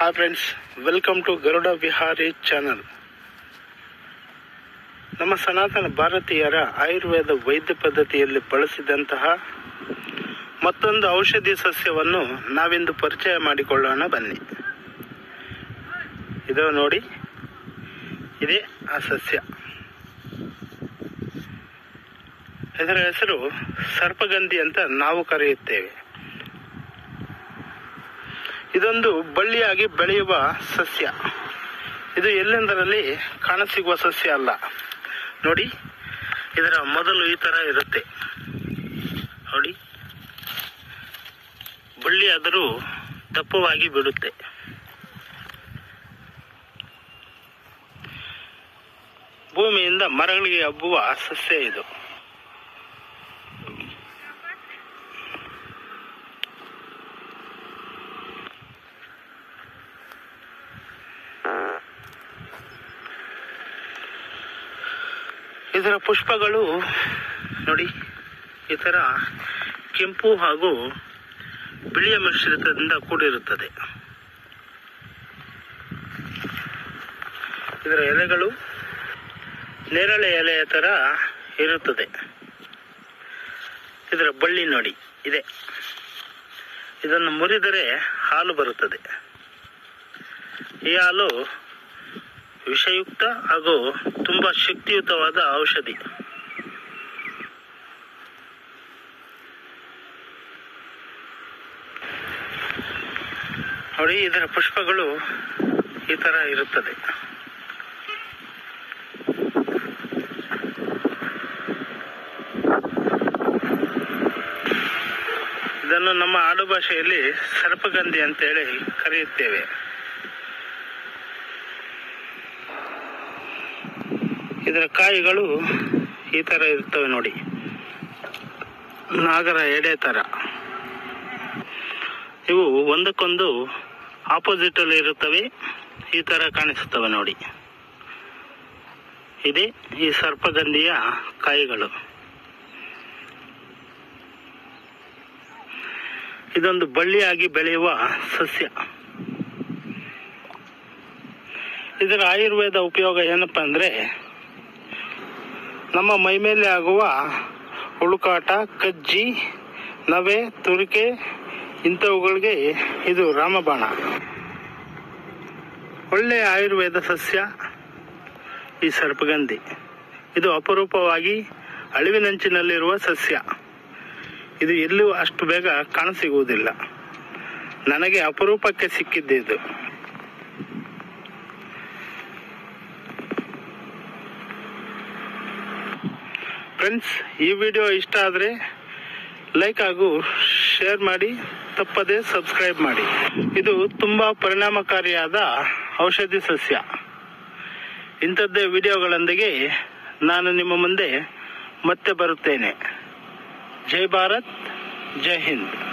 hi friends welcome to Garuda Vihari channel ನಮ್ಮ ಸನಾತನ ಭಾರತೀಯರ ಆಯುರ್ವೇದ ವೈದ್ಯ ಪದ್ಧತಿಯಲ್ಲಿ ಬಳಸಿದಂತಹ ಮತ್ತೊಂದು ಔಷಧಿ ಸಸ್ಯವನ್ನು ನಾವಿಂದು ಪರಿಚಯ ಮಾಡಿಕೊಳ್ಳೋಣ ಬನ್ನಿ ಇದು ನೋಡಿ ಇದೇ ಆ ಸಸ್ಯ ಇದರ ಹೆಸರು ಸರ್ಪಗಂಧಿ ಅಂತ ನಾವು ಕರೆಯುತ್ತೇವೆ ಇದೊಂದು ಬಳ್ಳಿಯಾಗಿ ಬೆಳೆಯುವ ಸಸ್ಯ ಇದು ಎಲ್ಲೆಂದರಲ್ಲಿ ಕಾಣಸಿಗುವ ಸಸ್ಯ ಅಲ್ಲ ನೋಡಿ ಇದರ ಮೊದಲು ಈ ತರ ಇರುತ್ತೆ ನೋಡಿ ಬಳ್ಳಿ ಆದರೂ ದಪ್ಪವಾಗಿ ಬಿಡುತ್ತೆ ಭೂಮಿಯಿಂದ ಮರಗಳಿಗೆ ಹಬ್ಬುವ ಸಸ್ಯ ಇದು ಇದರ ಪುಷ್ಪಗಳು ನೋಡಿ ಈ ತರ ಕೆಂಪು ಹಾಗೂ ಬಿಳಿಯ ಮಿಶ್ರಿತದಿಂದ ಕೂಡಿರುತ್ತದೆ ಇದರ ಎಲೆಗಳು ನೇರಳೆ ಎಲೆಯ ತರ ಇರುತ್ತದೆ ಇದರ ಬಳ್ಳಿ ನೋಡಿ ಇದೆ ಇದನ್ನು ಮುರಿದರೆ ಹಾಲು ಬರುತ್ತದೆ ಈ ಹಾಲು ವಿಷಯುಕ್ತ ಹಾಗೂ ತುಂಬಾ ಶಕ್ತಿಯುತವಾದ ಔಷಧಿ ನೋಡಿ ಇದರ ಪುಷ್ಪಗಳು ಈ ತರ ಇರುತ್ತದೆ ಇದನ್ನು ನಮ್ಮ ಆಡು ಭಾಷೆಯಲ್ಲಿ ಸರ್ಪಗಂಧಿ ಅಂತೇಳಿ ಕರೆಯುತ್ತೇವೆ ಇದರ ಕಾಯಿಗಳು ಈ ತರ ಇರ್ತವೆ ನೋಡಿ ನಾಗರ ಎಡೆ ತರ ಇವು ಒಂದಕ್ಕೊಂದು ಆಪೋಸಿಟ್ ಅಲ್ಲಿ ಇರುತ್ತವೆ ಈ ತರ ಕಾಣಿಸುತ್ತವೆ ನೋಡಿ ಇದೇ ಈ ಸರ್ಪಗಂಧಿಯ ಕಾಯಿಗಳು ಇದೊಂದು ಬಳ್ಳಿಯಾಗಿ ಬೆಳೆಯುವ ಸಸ್ಯ ಇದರ ಆಯುರ್ವೇದ ಉಪಯೋಗ ಏನಪ್ಪಾ ಅಂದ್ರೆ ನಮ್ಮ ಮೈ ಮೇಲೆ ಆಗುವ ಹುಳುಕಾಟ ಕಜ್ಜಿ ನವೆ ತುರಿಕೆ ಇಂಥವುಗಳಿಗೆ ಇದು ರಾಮಬಾಣ ಒಳ್ಳೆಯ ಆಯುರ್ವೇದ ಸಸ್ಯ ಈ ಸರ್ಪಗಂಧಿ ಇದು ಅಪರೂಪವಾಗಿ ಅಳಿವಿನಂಚಿನಲ್ಲಿರುವ ಸಸ್ಯ ಇದು ಎಲ್ಲೂ ಅಷ್ಟು ಬೇಗ ಕಾಣಸಿಗುವುದಿಲ್ಲ ನನಗೆ ಅಪರೂಪಕ್ಕೆ ಸಿಕ್ಕಿದ್ದು ಇದು ಫ್ರೆಂಡ್ಸ್ ಈ ವಿಡಿಯೋ ಇಷ್ಟ ಆದರೆ ಲೈಕ್ ಹಾಗೂ ಶೇರ್ ಮಾಡಿ ತಪ್ಪದೆ ಸಬ್ಸ್ಕ್ರೈಬ್ ಮಾಡಿ ಇದು ತುಂಬಾ ಪರಿಣಾಮಕಾರಿಯಾದ ಔಷಧಿ ಸಸ್ಯ ಇಂಥದ್ದೇ ವಿಡಿಯೋಗಳೊಂದಿಗೆ ನಾನು ನಿಮ್ಮ ಮುಂದೆ ಮತ್ತೆ ಬರುತ್ತೇನೆ ಜೈ ಭಾರತ್ ಜೈ ಹಿಂದ್